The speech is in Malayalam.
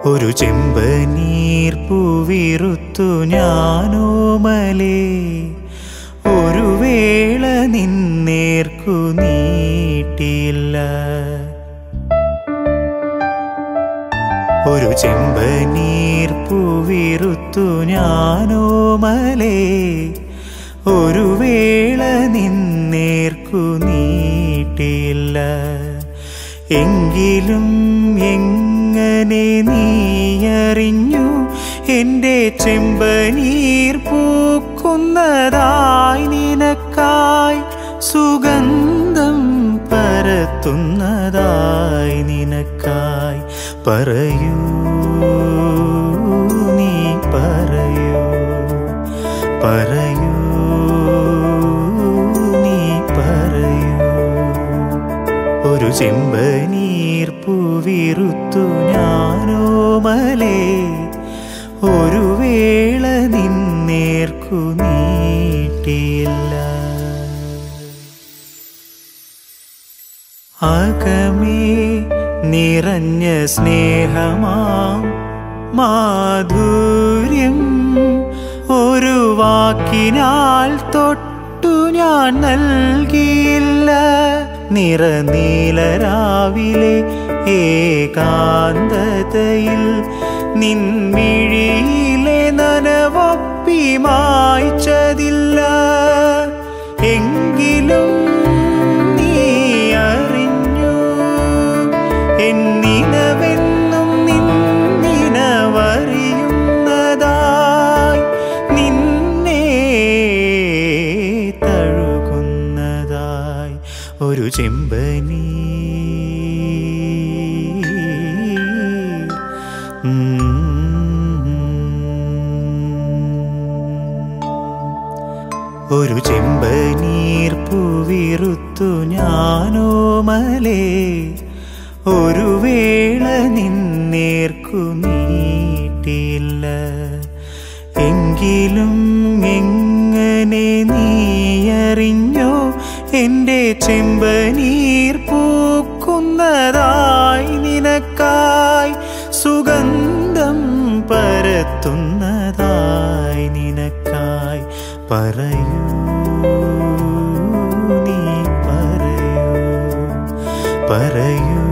ഒരു ചെമ്പനീർ പൂവിറുത്തു ഞാനോമലേ ഒരു വേള നിന്നേർക്കു നീട്ടിയില്ല ഒരു ചെമ്പനീർ പൂവിറുത്തു ഞാനോമലേ ഒരു വേള നിന്നേർക്കു നീട്ടിയില്ല എങ്കിലും എങ്ങനെ നീയറിഞ്ഞു എൻ്റെ ചെമ്പനീർ പൂക്കുന്നതായി നിനക്കായി സുഗന്ധം പരത്തുന്നതായി നിനക്കായി പറയൂ നീ പറയൂ പറയൂ നീ പറയൂ ഒരു ചെമ്പനീർ പൂവിറുത്തു ഞാനോമലേ ഒരു വേള നിന്നേർക്കു നീട്ടിയില്ല അകമേ നിറഞ്ഞ സ്നേഹമാം മാധുര്യം ഒരു വാക്കിനാൽ തൊട്ടു ഞാൻ നൽകിയില്ല നിറനീലരാവിലെ ഏകാന്തതയിൽ നിൻമിഴിയിലെ നനവൊപ്പി മായ്ച്ചതില്ല എങ്കിലും നീ അറിഞ്ഞു എന്നിനവെന്നും നിന്നിനവറിയുന്നതായി നിന്നെ തഴുകുന്നതായി ഒരു ചെമ്പനീ ഒരു ചെമ്പനീർ പൂവിറുത്തു ഞാനോമലേ ഒരു വേള നിന്നേർക്കു നീട്ടിയില്ല എങ്കിലും എങ്ങനെ നീയറിഞ്ഞോ എൻ്റെ ചെമ്പനീർ പൂക്കുന്നതായി നിനക്കായി സുഗന്ധം പരത്തുന്നതായി നിനക്കായി പറയൂ നീ പറയൂ പറയൂ